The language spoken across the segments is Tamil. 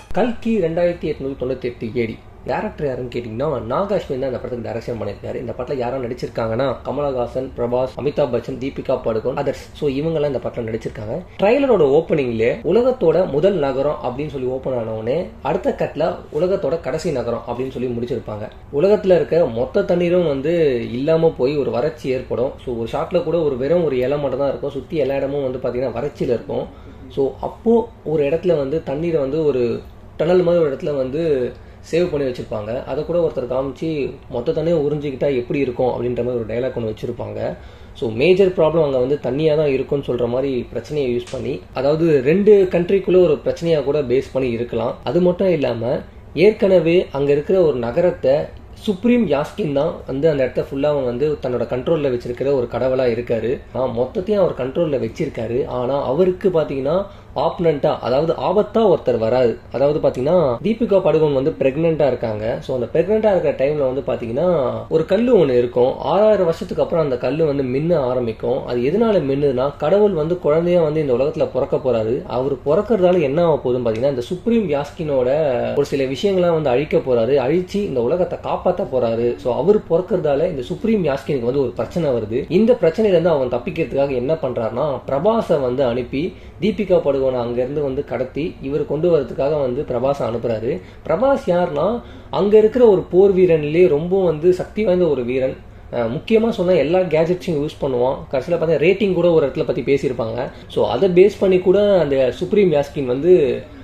கல்கி ரெண்டாயிரத்தி எட்நூத்தி தொண்ணூத்தி எட்டு ஏடி டேரக்டர் யாருன்னு கேட்டீங்கன்னா நாகாஷ்வின் தான் இந்த படத்துக்கு டைரக்ஷன் பண்ணியிருக்காரு இந்த படத்தில் யாரும் நடிச்சிருக்காங்கன்னா கமலஹாசன் பிரபாஸ் அமிதாப் பச்சன் தீபிகா படுகோன் அதர்ஸ் ஸோ இவங்கெல்லாம் இந்த படத்தில் நடிச்சிருக்காங்க ட்ரைலரோட ஓப்பனிங்ல உலகத்தோட முதல் நகரம் அப்படின்னு சொல்லி ஓப்பன் ஆனவுடனே அடுத்த கட்ல உலகத்தோட கடைசி நகரம் அப்படின்னு சொல்லி முடிச்சிருப்பாங்க உலகத்துல இருக்க மொத்த தண்ணீரும் வந்து இல்லாம போய் ஒரு வறட்சி ஏற்படும் ஸோ ஒரு ஷாட்ல கூட ஒரு வெறும் ஒரு இலை மட்டும் தான் இருக்கும் சுத்தி எல்லா இடமும் வந்து பாத்தீங்கன்னா வறட்சியில இருக்கும் ஸோ அப்போ ஒரு இடத்துல வந்து தண்ணீரை வந்து ஒரு டனல் மாதிரி ஒரு இடத்துல வந்து சேவ் பண்ணி வச்சிருப்பாங்க அதை கூட ஒருத்தர் காமிச்சு மொத்த தண்ணியும் உறிஞ்சிக்கிட்டா எப்படி இருக்கும் அப்படின்ற மாதிரி ஒரு டைலாக் ஒன்று வச்சிருப்பாங்க ஸோ மேஜர் ப்ராப்ளம் அங்கே வந்து தண்ணியாக தான் இருக்கும்னு சொல்ற மாதிரி பிரச்சனையை யூஸ் பண்ணி அதாவது ரெண்டு கண்ட்ரிக்குள்ள ஒரு பிரச்சனையாக கூட பேஸ் பண்ணி இருக்கலாம் அது மட்டும் இல்லாமல் ஏற்கனவே அங்கே இருக்கிற ஒரு நகரத்தை சுப்ரீம் யாஸ்கின் தான் வந்து அந்த இடத்த ஃபுல்லாக அவன் வந்து தன்னோட கண்ட்ரோலில் வச்சிருக்கிற ஒரு கடவுளாக இருக்காரு ஆனால் மொத்தத்தையும் அவர் கண்ட்ரோலில் வச்சிருக்காரு ஆனால் அவருக்கு பார்த்தீங்கன்னா ஆப்னண்டா அதாவது ஆபத்தா ஒருத்தர் வராது அதாவது பாத்தீங்கன்னா தீபிகா படுகோன் வந்து பிரெக்னெண்டா இருக்காங்க ஸோ அந்த பிரெக்னெண்டா இருக்கிற டைம்ல வந்து பாத்தீங்கன்னா ஒரு கல்லு ஒன்று இருக்கும் ஆறாயிரம் வருஷத்துக்கு அப்புறம் அந்த கல்லு வந்து மின்ன ஆரம்பிக்கும் அது எதனால மின்னுதுன்னா கடவுள் வந்து குழந்தையா வந்து இந்த உலகத்துல பிறக்க போறாரு அவர் பிறக்கறதால என்ன ஆக போகுதுன்னு பாத்தீங்கன்னா இந்த சுப்ரீம் யாஸ்கினோட ஒரு சில விஷயங்கள்லாம் வந்து அழிக்க போறாரு அழிச்சு இந்த உலகத்தை காப்பாற்ற போறாரு ஸோ அவர் பிறக்கறதால இந்த சுப்ரீம் யாஸ்கினுக்கு வந்து ஒரு பிரச்சனை வருது இந்த பிரச்சனையில இருந்து அவன் தப்பிக்கிறதுக்காக என்ன பண்றாருன்னா பிரபாஸை வந்து அனுப்பி தீபிகா படுகோனை அங்கிருந்து வந்து கடத்தி இவர் கொண்டு வரதுக்காக வந்து பிரபாஸை அனுப்புறாரு பிரபாஸ் யாருன்னா அங்க இருக்கிற ஒரு போர் வீரன்லயே ரொம்ப வந்து சக்தி வாய்ந்த ஒரு வீரன் முக்கியமாக சொன்னால் எல்லா கேஜெட்ஸையும் யூஸ் பண்ணுவான் கடைசியில் பார்த்தா ரேட்டிங் கூட ஒரு இடத்துல பற்றி பேசியிருப்பாங்க ஸோ அதை பேஸ் பண்ணி கூட அந்த சுப்ரீம் யாஸ்கின் வந்து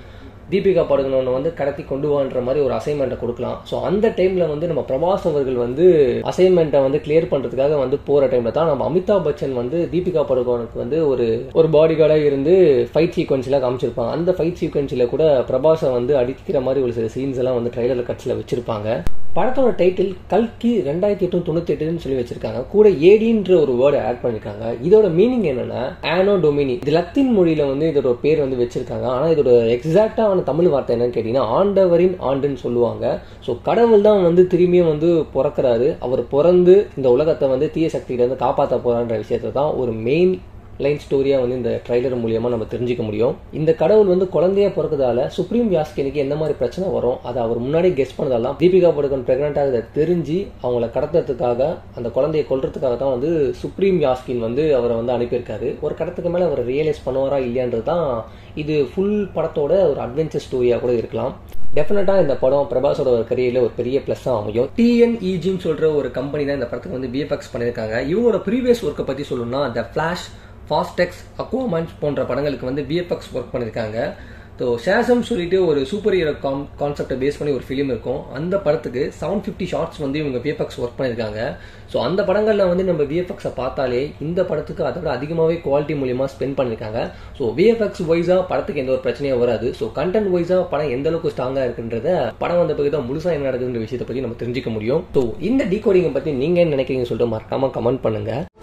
தீபிகா படுகனோன்னு வந்து கடத்தி கொண்டு வான்ற மாதிரி ஒரு அசைன்மெண்ட்டை கொடுக்கலாம் ஸோ அந்த டைம்ல வந்து நம்ம பிரபாஸ் அவர்கள் வந்து அசைன்மெண்ட்டை வந்து கிளியர் பண்றதுக்காக வந்து போற டைம்ல தான் நம்ம அமிதாப் பச்சன் வந்து தீபிகா படுகோனுக்கு வந்து ஒரு ஒரு பாடி கார்டாக இருந்து ஃபைட் சீக்வன்ஸ்லாம் காமிச்சிருப்பாங்க அந்த ஃபைட் சீக்வன்ஸில் கூட பிரபாஸை வந்து அடிக்கிற மாதிரி ஒரு சில சீன்ஸ் எல்லாம் வந்து ட்ரைலர் கட்சியில் வச்சிருப்பாங்க படத்தோட டைட்டில் கல்கி ரெண்டாயிரத்தி எட்டு தொண்ணூத்தி எட்டுன்னு சொல்லி வச்சிருக்காங்க கூட ஏடின்ற ஒரு வேர்டை ஆட் பண்ணிருக்காங்க இதோட மீனிங் என்னன்னா ஆனோ டொமினி இது லத்தின் மொழியில வந்து இதோட பேர் வந்து வச்சிருக்காங்க ஆனா இதோட எக்ஸாக்டான தமிழ் வார்த்தை என்னன்னு கேட்டீங்கன்னா ஆண்டவரின் ஆண்டுன்னு சொல்லுவாங்க ஸோ கடவுள் தான் வந்து திரும்பியும் வந்து பிறக்கிறாரு அவர் பிறந்து இந்த உலகத்தை வந்து தீய சக்தியில இருந்து காப்பாற்ற போறான்ற விஷயத்தை தான் ஒரு மெயின் லைன் ஸ்டோரியா வந்து இந்த ட்ரைலர் மூலியமா நம்ம தெரிஞ்சுக்க முடியும் இந்த கடவுள் வந்து குழந்தைய பிறகுதால சுப்ரீம் யாஸ்கினுக்கு எந்த மாதிரி பிரச்சனை வரும் அதை அவர் முன்னாடி கெஸ் பண்ணதெல்லாம் தீபிகா படுகன் பிரெக்னென்ட் ஆகுதை தெரிஞ்சு அவங்கள கடத்துறதுக்காக அந்த குழந்தைய கொல்றதுக்காக தான் வந்து சுப்ரீம் யாஸ்கின் வந்து அவரை வந்து அனுப்பியிருக்காரு ஒரு கடத்துக்கு மேல அவர் ரியலைஸ் பண்ணுவாரா இல்லையான்றது தான் இது ஃபுல் படத்தோட ஒரு அட்வென்ச்சர் ஸ்டோரியா கூட இருக்கலாம் டெஃபினட்டா இந்த படம் பிரபாஸோட ஒரு கரியர்ல ஒரு பெரிய பிளஸ் அமையும் டிஎன்இஜின்னு சொல்ற ஒரு கம்பெனி தான் இந்த படத்துக்கு வந்து விஎஃப்எக்ஸ் பண்ணியிருக்காங்க இவங்களோட ப்ரீவியஸ் ஒர்க்கை பத்தி சொல்லணும்னா த ஃபிளாஷ் ஃபாஸ்டெக்ஸ் அக்வாமன்ஸ் போன்ற படங்களுக்கு வந்து விஎஃப்எக்ஸ் ஒர்க் பண்ணியிருக்காங்க ஸோ ஷேசம் சொல்லிட்டு ஒரு சூப்பர் ஹீரோ காம் கான்செப்டை பேஸ் பண்ணி ஒரு ஃபிலிம் இருக்கும் அந்த படத்துக்கு செவன் ஃபிஃப்டி ஷார்ட்ஸ் வந்து இவங்க விஎஃப்எக்ஸ் ஒர்க் பண்ணியிருக்காங்க ஸோ அந்த படங்களில் வந்து நம்ம விஎஃப்எக்ஸை பார்த்தாலே இந்த படத்துக்கு அதை விட அதிகமாகவே குவாலிட்டி மூலியமாக ஸ்பெண்ட் பண்ணியிருக்காங்க ஸோ விஎஃப்எக்ஸ் வைஸாக படத்துக்கு எந்த ஒரு பிரச்சனையும் வராது ஸோ கண்டென்ட் வைஸாக படம் எந்த அளவுக்கு ஸ்ட்ராங்காக இருக்குன்றத படம் வந்த பிறகு தான் முழுசாக என்ன நடக்குதுன்ற விஷயத்தை பற்றி நம்ம தெரிஞ்சுக்க முடியும் ஸோ இந்த டீகோடிங்கை பற்றி நீங்கள் என்ன நினைக்கிறீங்கன்னு சொல்லிட்டு மறக்காம கமெண்ட் பண்ணுங்க